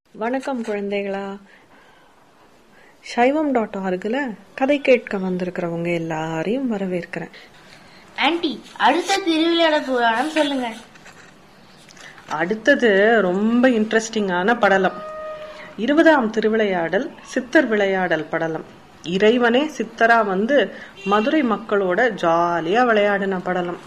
வணக்கம் குழந்தைகளா சைவம் டாட் ஆர்கில் கதை கேட்க வந்திருக்கிறவங்க எல்லாரையும் வரவேற்கிறேன் ஆன்ட்டி அடுத்த திருவிளையாட புராணம் சொல்லுங்க அடுத்தது ரொம்ப இன்ட்ரெஸ்டிங்கான படலம் இருபதாம் திருவிளையாடல் சித்தர் விளையாடல் படலம் இறைவனே சித்தரா வந்து மதுரை மக்களோட ஜாலியா விளையாடின படலம்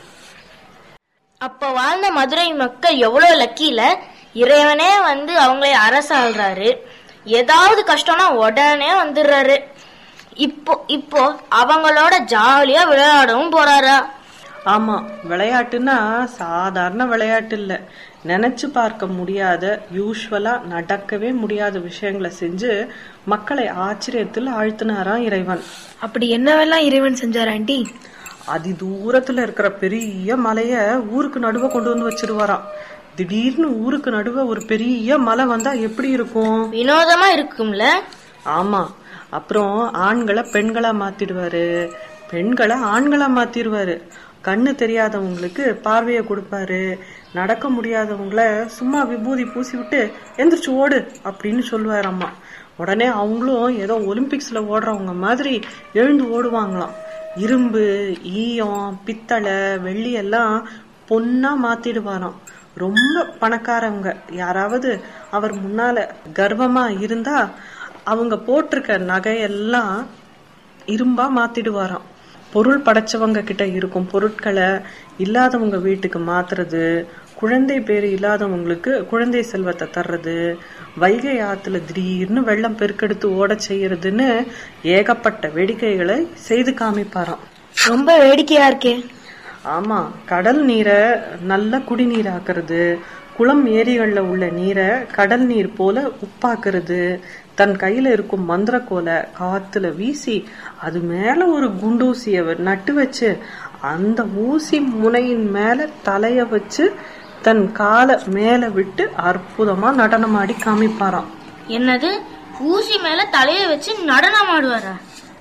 அப்ப வாழ்ந்த மதுரை மக்கள் எவ்வளவு லக்கியில இறைவனே வந்து அவங்களை அரசாள்றாரு ஏதாவது கஷ்டம்னா உடனே வந்துடுறாரு இப்போ இப்போ அவங்களோட ஜாலியா விளையாடவும் போறாரா ஆமா விளையாட்டுன்னா சாதாரண விளையாட்டு இல்ல நினைச்சு பார்க்க முடியாத யூஸ்வலா நடக்கவே முடியாத விஷயங்களை செஞ்சு மக்களை ஆச்சரியத்தில் ஆழ்த்தினாராம் இறைவன் அப்படி என்னவெல்லாம் இறைவன் செஞ்சார் ஆண்டி அதி தூரத்துல இருக்கிற பெரிய மலைய ஊருக்கு நடுவே கொண்டு வந்து வச்சிருவாராம் திடீர்னு ஊருக்கு நடுவே ஒரு பெரிய மலை வந்தா எப்படி இருக்கும் வினோதமா இருக்கும்ல ஆமா அப்புறம் ஆண்களை பெண்களா மாத்திடுவாரு பெண்களை ஆண்களா மாத்திடுவாரு கண்ணு தெரியாதவங்களுக்கு பார்வையை கொடுப்பாரு நடக்க முடியாதவங்கள சும்மா விபூதி பூசி விட்டு எந்திரிச்சு ஓடு அப்படின்னு சொல்லுவாராம்மா உடனே அவங்களும் ஏதோ ஒலிம்பிக்ஸ்ல ஓடுறவங்க மாதிரி எழுந்து ஓடுவாங்களாம் இரும்பு ஈயம் பித்தளை வெள்ளி எல்லாம் பொன்னா மாத்திடுவாராம் ரொம்ப பணக்காரவங்க யாராவது அவர் முன்னால கர்வமா இருந்தா அவங்க போட்டிருக்க நகையெல்லாம் இரும்பா மாத்திடுவாராம் பொருள் படைச்சவங்க கிட்ட இருக்கும் பொருட்களை இல்லாதவங்க வீட்டுக்கு மாத்துறது குழந்தை பேரு இல்லாதவங்களுக்கு குழந்தை செல்வத்தை தர்றது வைகை ஆத்துல திடீர்னு வெள்ளம் பெருக்கெடுத்து ஓட செய்யறதுன்னு ஏகப்பட்ட வேடிக்கைகளை செய்து காமிப்பாராம் ரொம்ப வேடிக்கையா இருக்கே ஆமா கடல் நீரை நல்ல குடிநீர் ஆக்குறது குளம் ஏரிகள்ல உள்ள நீரை கடல் நீர் போல உப்பாக்குறது தன் கையில இருக்கும் மந்திரக்கோலை காத்துல வீசி அது மேல ஒரு குண்டூசிய நட்டு வச்சு அந்த ஊசி முனையின் மேல தலைய வச்சு தன் காலை மேல விட்டு அற்புதமா நடனமாடி காமிப்பாராம் என்னது ஊசி மேல தலைய வச்சு நடனம் ஆடுவாரா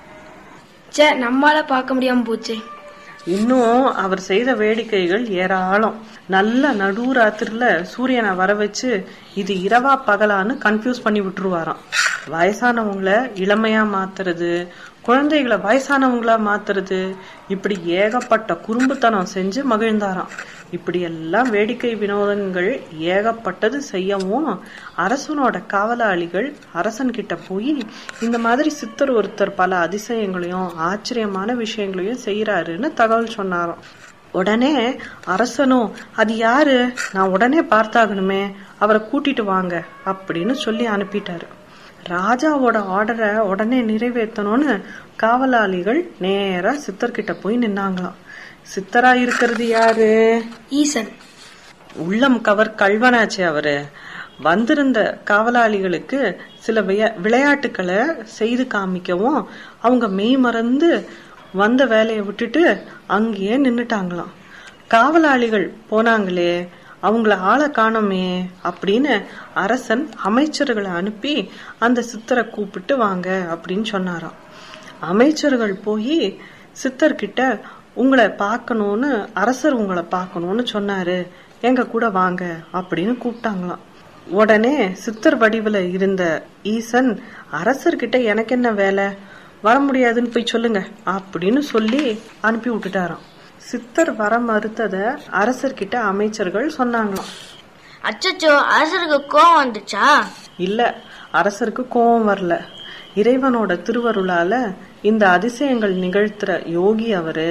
ச்சே நம்மால பார்க்க முடியாம போச்சே இன்னும் அவர் செய்த வேடிக்கைகள் ஏராளம் நல்ல நடுராத்திரில சூரியனை வர வச்சு இது இரவா பகலான்னு கன்ஃபியூஸ் பண்ணி விட்டுருவாராம் வயசானவங்கள இளமையா மாத்துறது குழந்தைகளை வயசானவங்களா மாத்துறது இப்படி ஏகப்பட்ட குறும்புத்தனம் செஞ்சு மகிழ்ந்தாராம் இப்படி எல்லாம் வேடிக்கை வினோதங்கள் ஏகப்பட்டது செய்யவும் அரசனோட காவலாளிகள் அரசன் கிட்ட போய் இந்த மாதிரி சித்தர் ஒருத்தர் பல அதிசயங்களையும் ஆச்சரியமான விஷயங்களையும் செய்யறாருன்னு தகவல் சொன்னாராம் உடனே அரசனும் அது யாரு நான் உடனே பார்த்தாகணுமே அவரை கூட்டிட்டு வாங்க அப்படின்னு சொல்லி அனுப்பிட்டாரு ராஜாவோட ஆர்டரை உடனே நிறைவேற்றணும்னு காவலாளிகள் நேரா சித்தர்கிட்ட போய் நின்னாங்களாம் சித்தரா இருக்கிறது யாரு ஈசன் உள்ளம் கவர் கல்வனாச்சே அவரு வந்திருந்த காவலாளிகளுக்கு சில விய- விளையாட்டுக்களை செய்து காமிக்கவும் அவங்க மெய் மறந்து வந்த வேலையை விட்டுட்டு அங்கேயே நின்னுட்டாங்களாம் காவலாளிகள் போனாங்களே அவங்கள ஆளை காணோமே அப்படின்னு அரசன் அமைச்சர்களை அனுப்பி அந்த சித்தரை கூப்பிட்டு வாங்க அப்படின்னு சொன்னாராம் அமைச்சர்கள் போய் சித்தர்கிட்ட உங்களை பார்க்கணும்னு அரசர் உங்களை பார்க்கணும்னு சொன்னாரு எங்க கூட வாங்க அப்படின்னு கூப்பிட்டாங்களாம் உடனே சித்தர் வடிவுல இருந்த ஈசன் அரசர்கிட்ட எனக்கு என்ன வேலை வர முடியாதுன்னு போய் சொல்லுங்க அப்படின்னு சொல்லி அனுப்பி விட்டுட்டாராம் சித்தர் வர மறுத்தத அரசர்கிட்ட அமைச்சர்கள் சொன்னாங்களாம் அச்சச்சோ அரசருக்கு கோவம் வந்துச்சா இல்ல அரசருக்கு கோபம் வரல இறைவனோட திருவருளால இந்த அதிசயங்கள் நிகழ்த்துற யோகி அவரு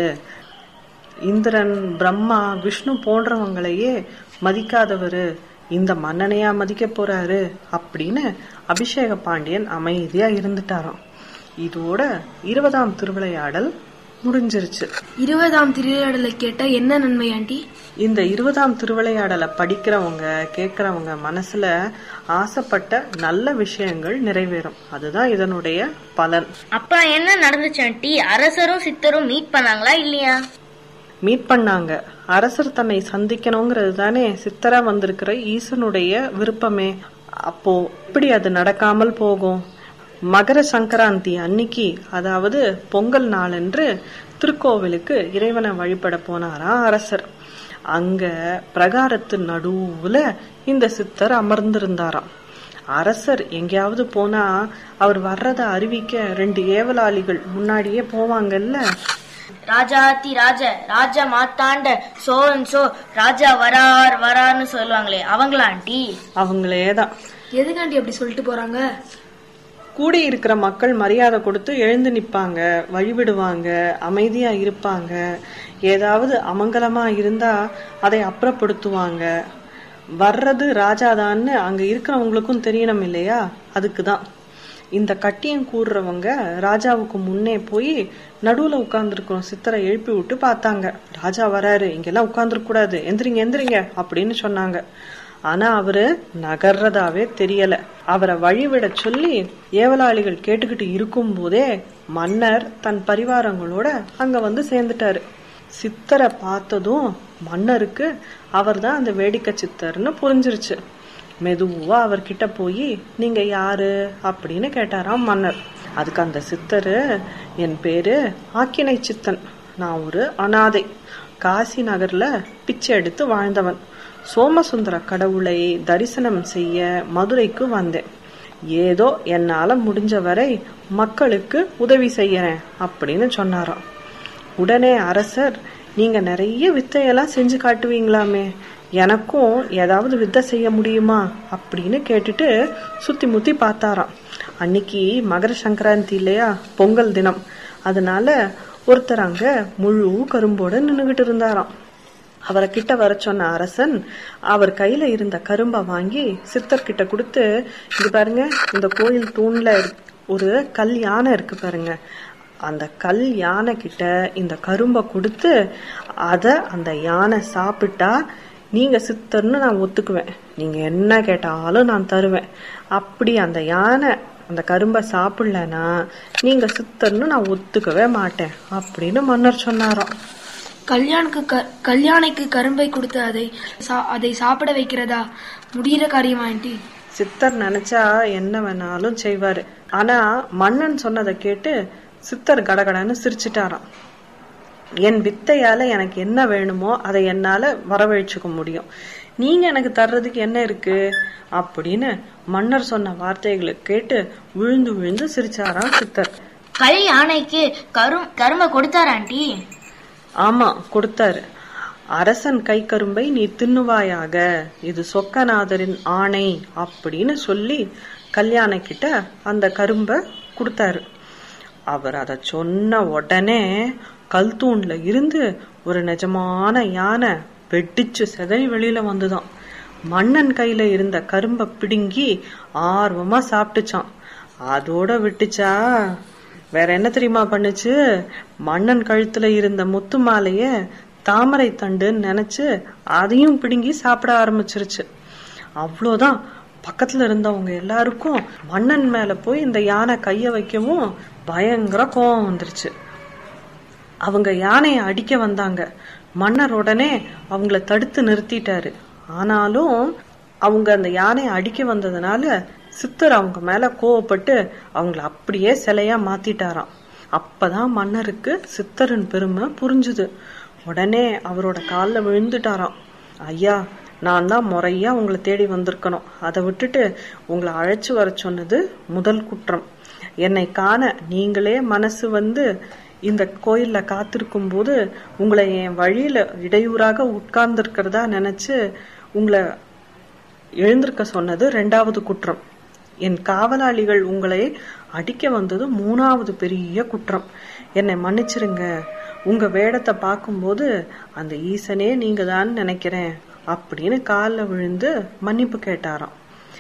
இந்திரன் பிரம்மா விஷ்ணு போன்றவங்களையே மதிக்காதவரு இந்த மன்னனையா மதிக்க போறாரு அப்படின்னு அபிஷேக பாண்டியன் அமைதியா இருந்துட்டாராம் இதோட இருபதாம் திருவிளையாடல் முடிஞ்சிருச்சு இருபதாம் திருவிழாடலை கேட்டா என்ன நன்மை ஆண்டி இந்த இருபதாம் திருவிளையாடலை படிக்கிறவங்க கேட்கறவங்க மனசுல ஆசைப்பட்ட நல்ல விஷயங்கள் நிறைவேறும் அதுதான் இதனுடைய பலன் அப்புறம் என்ன நடந்துச்சு ஆண்டி அரசரும் சித்தரும் மீட் பண்ணாங்களா இல்லையா மீட் பண்ணாங்க அரசர் தன்னை சந்திக்கணுங்கிறது தானே சித்தரா வந்திருக்கிற ஈசனுடைய விருப்பமே அப்போ எப்படி அது நடக்காமல் போகும் மகர சங்கராந்தி அன்னிக்கு அதாவது பொங்கல் நாளன்று திருக்கோவிலுக்கு இறைவனை வழிபட போனாராம் அரசர் அங்க பிரகாரத்து நடுவுல இந்த சித்தர் அமர்ந்திருந்தாராம் அரசர் எங்கேயாவது போனா அவர் வர்றத அறிவிக்க ரெண்டு ஏவலாளிகள் முன்னாடியே போவாங்கல்ல ராஜாத்தி ராஜ ராஜா மாத்தாண்ட சோ சோ ராஜா வரார் வரார்னு சொல்லுவாங்களே அவங்களா ஆண்டி அவங்களே தான் எதுக்காண்டி அப்படி சொல்லிட்டு போறாங்க கூடி இருக்கிற மக்கள் மரியாதை கொடுத்து எழுந்து நிப்பாங்க வழிவிடுவாங்க அமைதியா இருப்பாங்க ஏதாவது அமங்கலமா இருந்தா அதை அப்புறப்படுத்துவாங்க வர்றது ராஜாதான்னு அங்க இருக்கிறவங்களுக்கும் தெரியணும் இல்லையா அதுக்கு தான் இந்த கட்டியம் கூடுறவங்க ராஜாவுக்கு முன்னே போய் நடுவுல உட்கார்ந்துருக்கிற சித்தரை எழுப்பி விட்டு பார்த்தாங்க ராஜா வராரு இங்கெல்லாம் உட்கார்ந்துருக்க கூடாது எந்திரிங்க எந்திரிங்க அப்படின்னு சொன்னாங்க ஆனா அவரு நகர்றதாவே தெரியல அவரை வழிவிட சொல்லி ஏவலாளிகள் கேட்டுக்கிட்டு இருக்கும் போதே மன்னர் தன் பரிவாரங்களோட அங்க வந்து சேர்ந்துட்டாரு சித்தரை பார்த்ததும் மன்னருக்கு அவர்தான் அந்த வேடிக்கை சித்தர்னு புரிஞ்சிருச்சு மெதுவா அவர்கிட்ட போய் நீங்க யாரு அப்படின்னு கேட்டாராம் மன்னர் அதுக்கு அந்த சித்தரு என் பேரு ஆக்கினை சித்தன் நான் ஒரு அனாதை காசி நகர்ல பிச்சை எடுத்து வாழ்ந்தவன் சோமசுந்தர கடவுளை தரிசனம் செய்ய மதுரைக்கு வந்தேன் ஏதோ என்னால முடிஞ்ச வரை மக்களுக்கு உதவி செய்யறேன் அப்படின்னு சொன்னாராம் உடனே அரசர் நீங்க நிறைய வித்தையெல்லாம் செஞ்சு காட்டுவீங்களாமே எனக்கும் ஏதாவது வித்தை செய்ய முடியுமா அப்படின்னு கேட்டுட்டு சுத்தி முத்தி பார்த்தாராம் அன்னைக்கு மகர சங்கராந்தி இல்லையா பொங்கல் தினம் அதனால ஒருத்தர் அங்க முழு கரும்போட நின்னுகிட்டு இருந்தாராம் அவரை கிட்ட வர சொன்ன அரசன் அவர் கையில இருந்த கரும்பை வாங்கி சித்தர்கிட்ட கொடுத்து இது பாருங்க இந்த கோயில் தூண்ல ஒரு கல் யானை இருக்கு பாருங்க அந்த கல் யானை கிட்ட இந்த கரும்பை கொடுத்து அத அந்த யானை சாப்பிட்டா நீங்க சித்தர்னு நான் ஒத்துக்குவேன் நீங்க என்ன கேட்டாலும் நான் தருவேன் அப்படி அந்த யானை அந்த கரும்பை சாப்பிடலனா நீங்க சித்தர்னு நான் ஒத்துக்கவே மாட்டேன் அப்படின்னு மன்னர் சொன்னாராம் கல்யாணுக்கு க- கல்யாணைக்கு கரும்பை கொடுத்து அதை சா- அதை சாப்பிட வைக்கிறதா முடிகிற காரியமா ஆண்டி சித்தர் நினைச்சா என்ன வேணாலும் செய்வாரு ஆனா மன்னன் சொன்னதை கேட்டு சித்தர் கடகடன்னு சிரிச்சிட்டாராம் என் வித்தையால எனக்கு என்ன வேணுமோ அதை என்னால வரவழைச்சுக்க முடியும் நீங்க எனக்கு தர்றதுக்கு என்ன இருக்கு அப்படின்னு மன்னர் சொன்ன வார்த்தைகளை கேட்டு விழுந்து விழுந்து சிரிச்சாராம் சித்தர் கல் யானைக்கு கரும் கரும்பை கொடுத்தாரா ஆண்டி ஆமா கொடுத்தாரு அரசன் கை கரும்பை நீ தின்னுவாயாக இது சொக்கநாதரின் ஆணை அப்படின்னு சொல்லி கல்யாண கிட்ட அந்த கரும்பை கொடுத்தாரு அவர் அத சொன்ன உடனே கல் தூண்ல இருந்து ஒரு நிஜமான யானை வெட்டிச்சு செதறி வெளியில வந்துதான் மன்னன் கையில இருந்த கரும்பை பிடுங்கி ஆர்வமா சாப்பிட்டுச்சான் அதோட விட்டுச்சா வேற என்ன தெரியுமா பண்ணுச்சு மன்னன் கழுத்துல இருந்த முத்து மாலைய தாமரை தண்டுன்னு நினைச்சு அதையும் பிடுங்கி சாப்பிட ஆரம்பிச்சிருச்சு அவ்வளோதான் பக்கத்துல இருந்தவங்க எல்லாருக்கும் மன்னன் மேல போய் இந்த யானை கைய வைக்கவும் பயங்கர கோவம் வந்துருச்சு அவங்க யானையை அடிக்க வந்தாங்க மன்னர் உடனே அவங்கள தடுத்து நிறுத்திட்டாரு ஆனாலும் அவங்க அந்த யானையை அடிக்க வந்ததுனால சித்தர் அவங்க மேல கோவப்பட்டு அவங்கள அப்படியே சிலையா மாத்திட்டாராம் அப்பதான் மன்னருக்கு சித்தரின் பெருமை புரிஞ்சுது உடனே அவரோட காலில் விழுந்துட்டாராம் ஐயா நான் தான் முறையா உங்களை தேடி வந்திருக்கணும் அதை விட்டுட்டு உங்களை அழைச்சு வர சொன்னது முதல் குற்றம் என்னை காண நீங்களே மனசு வந்து இந்த கோயில்ல காத்திருக்கும் போது உங்களை என் வழியில இடையூறாக உட்கார்ந்திருக்கிறதா நினைச்சு உங்களை எழுந்திருக்க சொன்னது ரெண்டாவது குற்றம் என் காவலாளிகள் உங்களை அடிக்க வந்தது மூணாவது பெரிய குற்றம் என்னை மன்னிச்சிருங்க உங்க வேடத்தை பார்க்கும்போது அந்த ஈசனே நீங்க தான் நினைக்கிறேன் அப்படின்னு காலில் விழுந்து மன்னிப்பு கேட்டாராம்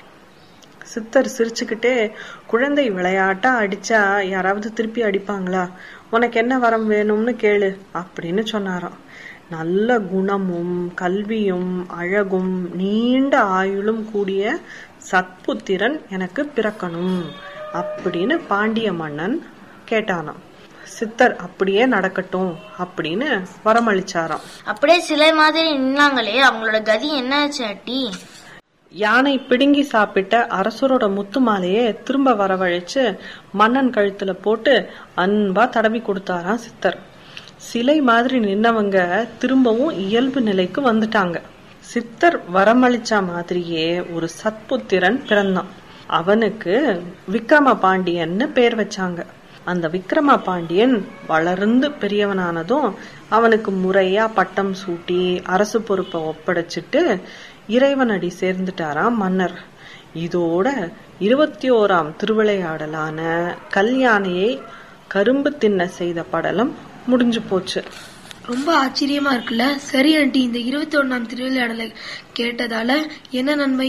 சித்தர் சிரிச்சுக்கிட்டே குழந்தை விளையாட்டா அடிச்சா யாராவது திருப்பி அடிப்பாங்களா உனக்கு என்ன வரம் வேணும்னு கேளு அப்படின்னு சொன்னாராம் நல்ல குணமும் கல்வியும் அழகும் நீண்ட ஆயுளும் கூடிய சத்புத்திரன் எனக்கு பிறக்கணும் அப்படின்னு பாண்டிய மன்னன் கேட்டானாம் சித்தர் அப்படியே நடக்கட்டும் அப்படின்னு வரமளிச்சாராம் அப்படியே சிலை மாதிரி நின்னாங்களே அவங்களோட கதி என்னாச்சு ஆட்டி யானை பிடுங்கி சாப்பிட்ட அரசரோட முத்து மாலையை திரும்ப வரவழைச்சு மன்னன் கழுத்துல போட்டு அன்பா தடவி கொடுத்தாராம் சித்தர் சிலை மாதிரி நின்னவங்க திரும்பவும் இயல்பு நிலைக்கு வந்துட்டாங்க சித்தர் வரமளிச்ச மாதிரியே ஒரு சத்புத்திரன் பிறந்தான் அவனுக்கு விக்ரம பாண்டியன்னு பேர் வச்சாங்க அந்த விக்ரம பாண்டியன் வளர்ந்து பெரியவனானதும் அவனுக்கு முறையா பட்டம் சூட்டி அரசு பொறுப்பை ஒப்படைச்சிட்டு இறைவனடி சேர்ந்துட்டாராம் மன்னர் இதோட இருபத்தி ஓராம் திருவிளையாடலான கல்யாணையை கரும்பு தின்ன செய்த படலம் முடிஞ்சு போச்சு ரொம்ப ஆச்சரியமா இருக்குல்ல சரி ஆண்டி இந்த இருபத்தி ஒண்ணாம் திருவிளையாடலை கேட்டதால என்ன நன்மை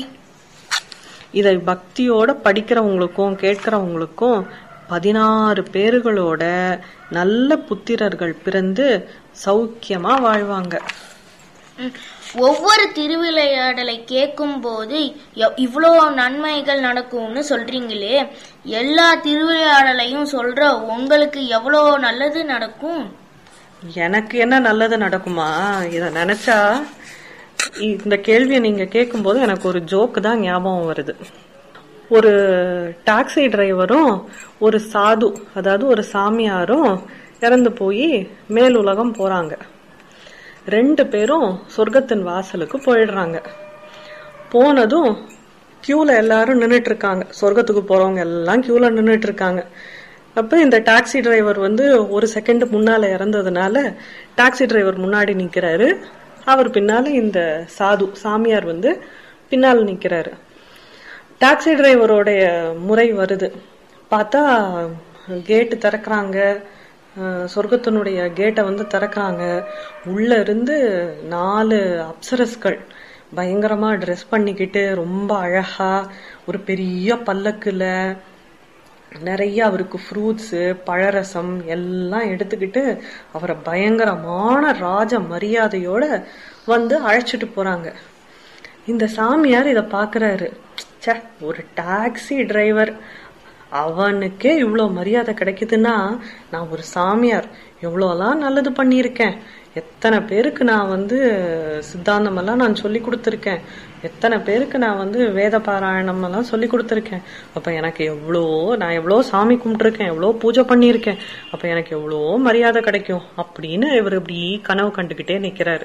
இதை பக்தியோட படிக்கிறவங்களுக்கும் கேட்கிறவங்களுக்கும் பதினாறு பேர்களோட நல்ல புத்திரர்கள் பிறந்து சௌக்கியமா வாழ்வாங்க ம். ஒவ்வொரு திருவிளையாடலை கேட்கும் போது இவ்வளோ நன்மைகள் நடக்கும்னு சொல்றீங்களே எல்லா திருவிளையாடலையும் சொல்ற உங்களுக்கு எவ்வளோ நல்லது நடக்கும் எனக்கு என்ன நல்லது நடக்குமா இத நினைச்சா இந்த கேள்வியை நீங்க கேட்கும்போது எனக்கு ஒரு ஜோக்கு தான் ஞாபகம் வருது ஒரு டாக்ஸி டிரைவரும் ஒரு சாது அதாவது ஒரு சாமியாரும் இறந்து போய் மேலுலகம் போறாங்க ரெண்டு பேரும் சொர்க்கத்தின் வாசலுக்கு போயிடுறாங்க போனதும் கியூல எல்லாரும் நின்னுட்டு இருக்காங்க சொர்க்கத்துக்கு போறவங்க எல்லாம் கியூல நின்னுட்டு இருக்காங்க அப்ப இந்த டாக்ஸி டிரைவர் வந்து ஒரு செகண்ட் முன்னால இறந்ததுனால டாக்ஸி டிரைவர் முன்னாடி நிக்கிறாரு அவர் பின்னால இந்த சாது சாமியார் வந்து பின்னால் நிக்கிறாரு டாக்ஸி டிரைவரோடைய முறை வருது பார்த்தா கேட்டு திறக்கறாங்க அஹ், சொர்க்கத்தினுடைய கேட்டை வந்து திறக்கறாங்க உள்ள இருந்து நாலு அப்சரஸ்கள் பயங்கரமா ட்ரெஸ் பண்ணிக்கிட்டு ரொம்ப அழகா ஒரு பெரிய பல்லக்குல நிறைய அவருக்கு ஃப்ரூட்ஸு பழரசம் எல்லாம் எடுத்துக்கிட்டு அவரை பயங்கரமான ராஜ மரியாதையோட வந்து அழைச்சிட்டு போறாங்க இந்த சாமியார் இத பாக்குறாரு ச்சே ஒரு டாக்ஸி டிரைவர் அவனுக்கே இவ்வளோ மரியாதை கிடைக்குதுன்னா நான் ஒரு சாமியார் எவ்வளோலாம் நல்லது பண்ணியிருக்கேன் எத்தனை பேருக்கு நான் வந்து சித்தாந்தம் எல்லாம் நான் சொல்லி கொடுத்துருக்கேன் எத்தனை பேருக்கு நான் வந்து வேத பாராயணம் எல்லாம் சொல்லி கொடுத்துருக்கேன் அப்ப எனக்கு எவ்வளோ நான் எவ்வளோ சாமி கும்பிட்டுருக்கேன் எவ்வளோ பூஜை பண்ணியிருக்கேன் அப்ப எனக்கு எவ்வளோ மரியாதை கிடைக்கும் அப்படின்னு இவர் இப்படி கனவு கண்டுகிட்டே நிக்கிறாரு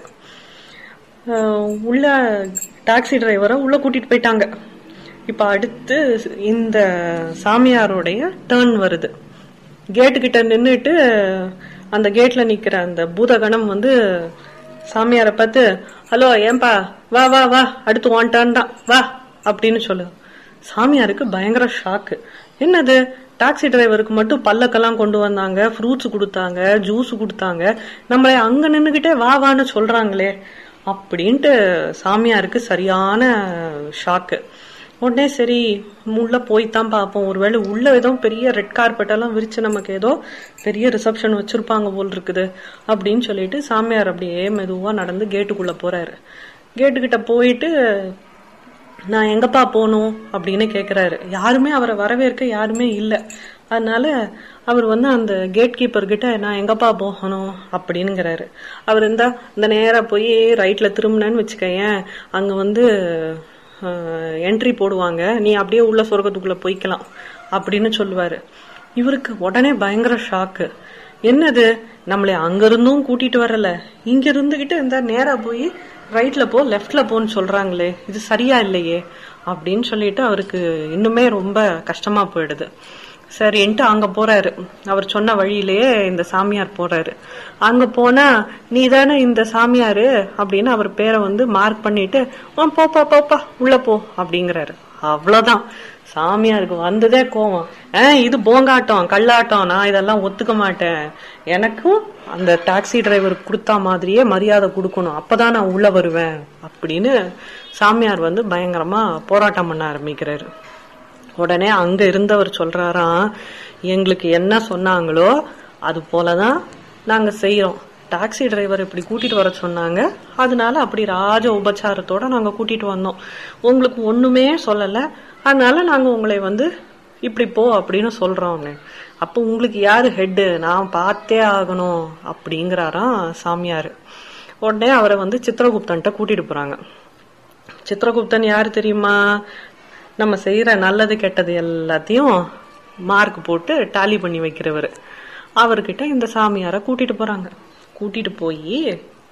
அஹ் உள்ள டாக்ஸி டிரைவரை உள்ள கூட்டிட்டு போயிட்டாங்க இப்ப அடுத்து இந்த சாமியாருடைய டேர்ன் வருது கேட்டு கிட்ட நின்னுட்டு அந்த கேட்ல நிக்கிற அந்த பூதகணம் வந்து சாமியாரை பார்த்து ஹலோ ஏன்பா வா வா வா அடுத்து ஒன் டர்ன் தான் வா அப்படின்னு சொல்லு சாமியாருக்கு பயங்கர ஷாக்கு என்னது டாக்ஸி டிரைவருக்கு மட்டும் பல்லக்கெல்லாம் கொண்டு வந்தாங்க ஃப்ரூட்ஸ் கொடுத்தாங்க ஜூஸ் கொடுத்தாங்க நம்மளை அங்க நின்னுகிட்டே வா வான்னு சொல்றாங்களே அப்படின்ட்டு சாமியாருக்கு சரியான ஷாக்கு உடனே சரி உள்ள போய் தான் பார்ப்போம் ஒருவேளை உள்ள ஏதோ பெரிய ரெட் கார்பெட் எல்லாம் விரிச்சு நமக்கு ஏதோ பெரிய ரிசப்ஷன் வச்சிருப்பாங்க போல் இருக்குது அப்படின்னு சொல்லிட்டு சாமியார் அப்படியே மெதுவா நடந்து கேட்டுக்குள்ள போறாரு கேட்டுக்கிட்ட போயிட்டு நான் எங்கப்பா போகணும் அப்படின்னு கேக்குறாரு யாருமே அவரை வரவேற்க யாருமே இல்ல அதனால அவர் வந்து அந்த கேட் கீப்பர் கிட்ட நான் எங்கப்பா போகணும் அப்படின்னுங்கிறாரு அவர் இருந்தா இந்த நேரா போய் ரைட்ல திரும்பினேன்னு வச்சுக்கயேன் அங்க வந்து என்ட்ரி போடுவாங்க நீ அப்படியே உள்ள சொர்க்கத்துக்குள்ள போய்க்கலாம் அப்படின்னு சொல்லுவாரு இவருக்கு உடனே பயங்கர ஷாக்கு என்னது நம்மளை அங்க இருந்தும் கூட்டிட்டு வரல இங்க இருந்துகிட்டு இந்த நேரா போய் ரைட்ல போ லெஃப்ட்ல போன்னு சொல்றாங்களே இது சரியா இல்லையே அப்படின்னு சொல்லிட்டு அவருக்கு இன்னுமே ரொம்ப கஷ்டமா போயிடுது சரின்ட்டு அங்க போறாரு அவர் சொன்ன வழியிலேயே இந்த சாமியார் போறாரு அங்க போனா நீ தானே இந்த சாமியாரு அப்படின்னு அவர் பேரை வந்து மார்க் பண்ணிட்டு "ஆ, போப்பா போப்பா உள்ள போ அப்படிங்கிறாரு அவ்வளவுதான் சாமியாருக்கு வந்ததே கோவம் "ஆ, இது போங்காட்டம் கல்லாட்டம் நான் இதெல்லாம் ஒத்துக்க மாட்டேன் எனக்கும் அந்த டாக்ஸி டிரைவருக்கு கொடுத்தா மாதிரியே மரியாதை கொடுக்கணும் அப்பதான் நான் உள்ள வருவேன் அப்படின்னு சாமியார் வந்து பயங்கரமா போராட்டம் பண்ண ஆரம்பிக்கிறாரு உடனே அங்க இருந்தவர் சொல்றாராம் எங்களுக்கு என்ன சொன்னாங்களோ அது போலதான் நாங்க செய்யறோம் டாக்ஸி டிரைவர் இப்படி கூட்டிட்டு வர சொன்னாங்க அதனால அப்படி ராஜ உபச்சாரத்தோட நாங்க கூட்டிட்டு வந்தோம் உங்களுக்கு ஒண்ணுமே சொல்லல அதனால நாங்க உங்களை வந்து இப்படி போ அப்படின்னு சொல்றோம் அப்ப உங்களுக்கு யாரு ஹெட்டு நான் பார்த்தே ஆகணும் அப்படிங்கிறாராம் சாமியாரு உடனே அவரை வந்து சித்திரகுப்தன்ட்ட கூட்டிட்டு போறாங்க சித்திரகுப்தன் யாரு தெரியுமா நம்ம செய்யற நல்லது கெட்டது எல்லாத்தையும் மார்க் போட்டு டாலி பண்ணி வைக்கிறவர் அவர்கிட்ட இந்த சாமியார கூட்டிட்டு போறாங்க கூட்டிட்டு போய்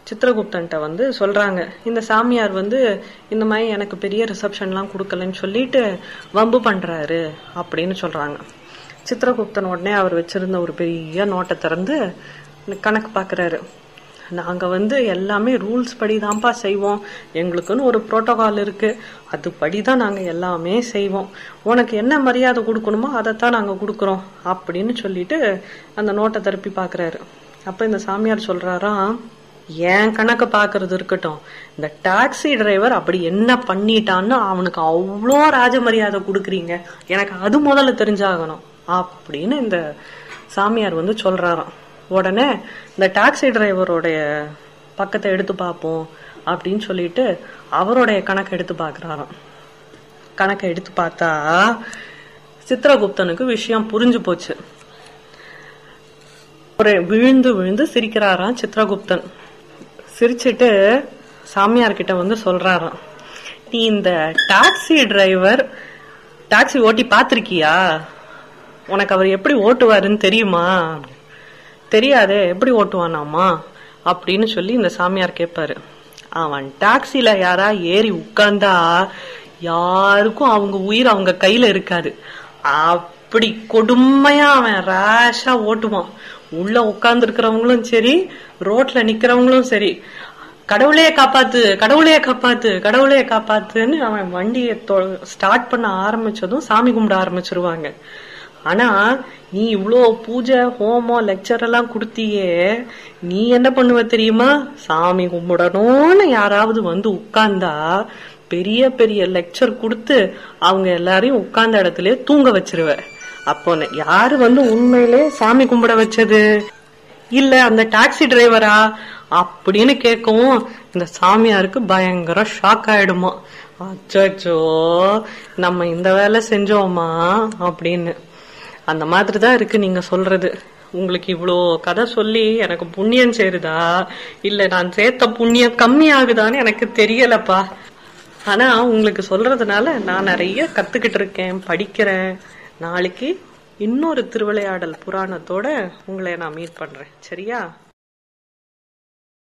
சித்திரகுப்தன்ட்ட வந்து சொல்றாங்க இந்த சாமியார் வந்து இந்த மாதிரி எனக்கு பெரிய ரிசப்ஷன்லாம் கொடுக்கலன்னு சொல்லிட்டு வம்பு பண்றாரு அப்படின்னு சொல்றாங்க சித்திரகுப்தன் உடனே அவர் வச்சிருந்த ஒரு பெரிய நோட்டை திறந்து கணக்கு பாக்குறாரு நாங்க வந்து எல்லாமே ரூல்ஸ் படி தான்ப்பா செய்வோம் எங்களுக்குன்னு ஒரு புரோட்டோகால் இருக்கு அது படி தான் நாங்க எல்லாமே செய்வோம் உனக்கு என்ன மரியாதை கொடுக்கணுமோ அதைத்தான் நாங்க கொடுக்குறோம் அப்படின்னு சொல்லிட்டு அந்த நோட்டை திருப்பி பாக்குறாரு அப்ப இந்த சாமியார் சொல்றாராம் என் கணக்கு பாக்குறது இருக்கட்டும் இந்த டாக்ஸி டிரைவர் அப்படி என்ன பண்ணிட்டான்னு அவனுக்கு அவ்வளோ ராஜ மரியாதை கொடுக்குறீங்க எனக்கு அது முதல்ல தெரிஞ்சாகணும் அப்படின்னு இந்த சாமியார் வந்து சொல்றாராம் உடனே இந்த டாக்ஸி டிரைவருடைய பக்கத்தை எடுத்து பார்ப்போம் அப்படின்னு சொல்லிட்டு அவருடைய கணக்கை எடுத்து பார்க்கறாராம் கணக்கை எடுத்து பார்த்தா சித்திரகுப்தனுக்கு விஷயம் புரிஞ்சு போச்சு ஒரு விழுந்து விழுந்து சிரிக்கிறாராம் சித்திரகுப்தன் சிரிச்சிட்டு சாமியார் கிட்ட வந்து சொல்றாராம் நீ இந்த டாக்ஸி டிரைவர் டாக்ஸி ஓட்டி பாத்திருக்கியா உனக்கு அவர் எப்படி ஓட்டுவாருன்னு தெரியுமா தெரியாதே எப்படி ஓட்டுவானாமா அப்படின்னு சொல்லி இந்த சாமியார் கேட்பாரு அவன் டாக்ஸில யாரா ஏறி உட்கார்ந்தா யாருக்கும் அவங்க உயிர் அவங்க கையில இருக்காது அப்படி கொடுமையா அவன் ரேஷா ஓட்டுவான் உள்ள உட்கார்ந்து இருக்கிறவங்களும் சரி ரோட்ல நிக்கிறவங்களும் சரி கடவுளையே காப்பாத்து கடவுளையே காப்பாத்து கடவுளையே காப்பாத்துன்னு அவன் வண்டியை ஸ்டார்ட் பண்ண ஆரம்பிச்சதும் சாமி கும்பிட ஆரம்பிச்சிருவாங்க ஆனா நீ இவ்ளோ பூஜை ஹோமம் லெக்சர் எல்லாம் கொடுத்தியே நீ என்ன பண்ணுவ தெரியுமா சாமி கும்பிடணும்னு யாராவது வந்து உட்கார்ந்தா பெரிய பெரிய லெக்சர் கொடுத்து அவங்க எல்லாரையும் உட்கார்ந்த இடத்துல தூங்க வச்சிருவ அப்போ யாரு வந்து உண்மையிலே சாமி கும்பிட வச்சது இல்ல அந்த டாக்ஸி டிரைவரா அப்படின்னு கேட்கவும் இந்த சாமியாருக்கு பயங்கர ஷாக் ஆயிடுமா அச்சோ நம்ம இந்த வேலை செஞ்சோமா அப்படின்னு அந்த மாதிரி தான் இருக்கு நீங்க சொல்றது உங்களுக்கு இவ்வளோ கதை சொல்லி எனக்கு புண்ணியம் சேருதா இல்ல நான் சேர்த்த புண்ணியம் கம்மி ஆகுதான்னு எனக்கு தெரியலப்பா ஆனா உங்களுக்கு சொல்றதுனால நான் நிறைய கத்துக்கிட்டு இருக்கேன் படிக்கிறேன் நாளைக்கு இன்னொரு திருவிளையாடல் புராணத்தோட உங்களை நான் மீட் பண்றேன் சரியா